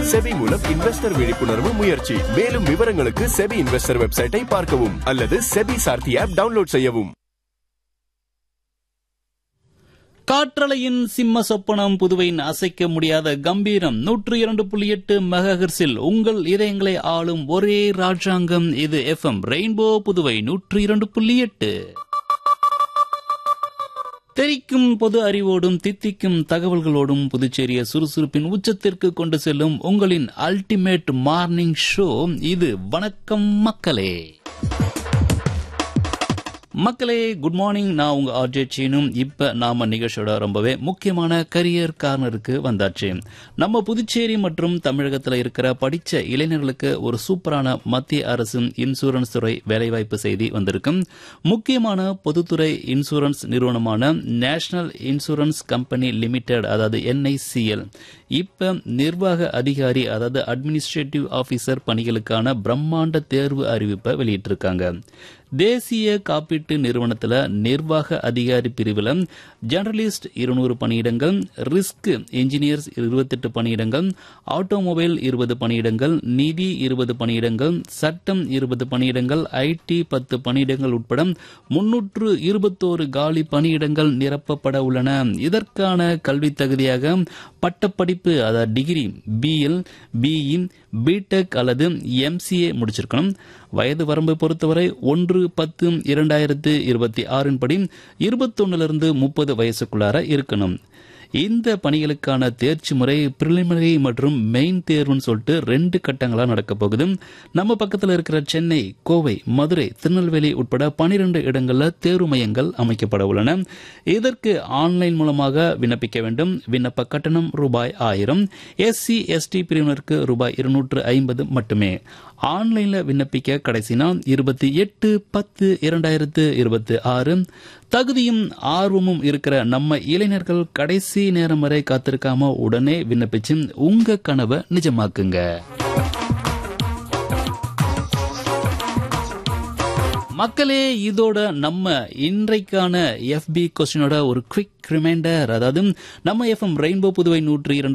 SEBI மூலம் investor விழிப்புணர்வு முயற்சி மேலும் விவரங்களுக்கு செபி இன்வெஸ்டர் வெப்சைட்டை பார்க்கவும் அல்லது செபி சார்த்தி ஆப் டவுன்லோட் செய்யவும் காற்றலையின் சிம்ம சொப்பனம் புதுவையின் அசைக்க முடியாத கம்பீரம் நூற்று இரண்டு புள்ளி எட்டு மெகாஹெர்ஸில் உங்கள் இதயங்களை ஆளும் ஒரே ராஜாங்கம் இது எஃப்எம் ரெயின்போ புதுவை நூற்று இரண்டு புள்ளி எட்டு தெரிக்கும் பொது அறிவோடும் தித்திக்கும் தகவல்களோடும் புதுச்சேரிய சுறுசுறுப்பின் உச்சத்திற்கு கொண்டு செல்லும் உங்களின் அல்டிமேட் மார்னிங் ஷோ இது வணக்கம் மக்களே மக்களே குட் மார்னிங் நான் உங்க ஆர்ஜே சீனும் இப்ப நாம நிகழ்ச்சியோட ரொம்பவே முக்கியமான கரியர் கார்னருக்கு வந்தாச்சு நம்ம புதுச்சேரி மற்றும் தமிழகத்துல இருக்கிற படிச்ச இளைஞர்களுக்கு ஒரு சூப்பரான மத்திய அரசு இன்சூரன்ஸ் துறை வேலைவாய்ப்பு செய்தி வந்திருக்கும் முக்கியமான பொதுத்துறை இன்சூரன்ஸ் நிறுவனமான நேஷனல் இன்சூரன்ஸ் கம்பெனி லிமிடெட் அதாவது என்ஐசிஎல் இப்ப நிர்வாக அதிகாரி அதாவது அட்மினிஸ்ட்ரேட்டிவ் ஆபீசர் பணிகளுக்கான பிரம்மாண்ட தேர்வு அறிவிப்பை வெளியிட்டிருக்காங்க தேசிய காப்பீட்டு நிறுவனத்தில் நிர்வாக அதிகாரி பிரிவில் ஜெர்னலிஸ்ட் இருநூறு பணியிடங்கள் ரிஸ்க் இன்ஜினியர்ஸ் இருபத்தெட்டு பணியிடங்கள் ஆட்டோமொபைல் இருபது பணியிடங்கள் நிதி இருபது பணியிடங்கள் சட்டம் இருபது பணியிடங்கள் ஐடி பத்து பணியிடங்கள் உட்பட முன்னூற்று இருபத்தோரு காலி பணியிடங்கள் நிரப்பப்பட உள்ளன இதற்கான கல்வி தகுதியாக பட்டப்படிப்பு அதாவது டிகிரி பிஎல் பிஇ பிடெக் அல்லது எம்சிஏ முடிச்சிருக்கணும் வயது வரம்பு பொறுத்தவரை ஒன்று பத்து இரண்டாயிரத்து இருபத்தி ஆறின் படி இருபத்தொன்னுலேருந்து முப்பது வயசுக்குள்ளார இருக்கணும் இந்த பணிகளுக்கான தேர்ச்சி முறை பிரிலிமினரி மற்றும் மெயின் தேர்வுன்னு சொல்லிட்டு ரெண்டு கட்டங்களாக நடக்க போகுது நம்ம பக்கத்தில் இருக்கிற சென்னை கோவை மதுரை திருநெல்வேலி உட்பட பனிரெண்டு இடங்களில் தேர்வு மையங்கள் அமைக்கப்பட உள்ளன இதற்கு ஆன்லைன் மூலமாக விண்ணப்பிக்க வேண்டும் விண்ணப்ப கட்டணம் ரூபாய் ஆயிரம் எஸ்சி எஸ்டி பிரிவினருக்கு ரூபாய் இருநூற்று ஐம்பது மட்டுமே ஆன்லைன்ல விண்ணப்பிக்க கடைசி நாள் இருபத்தி எட்டு பத்து இரண்டாயிரத்து இருபத்தி ஆறு தகுதியும் ஆர்வமும் இருக்கிற நம்ம இளைஞர்கள் கடைசி நேரம் வரை காத்திருக்காம உடனே விண்ணப்பிச்சு உங்க கனவை நிஜமாக்குங்க மக்களே இதோட நம்ம இன்றைக்கான எஃபி கொஸ்டினோட ஒரு குவிக் ரிமைண்டர் அதாவது நம்ம எஃப்எம் ரெயின்போ புதுவை நூற்றி இரண்டு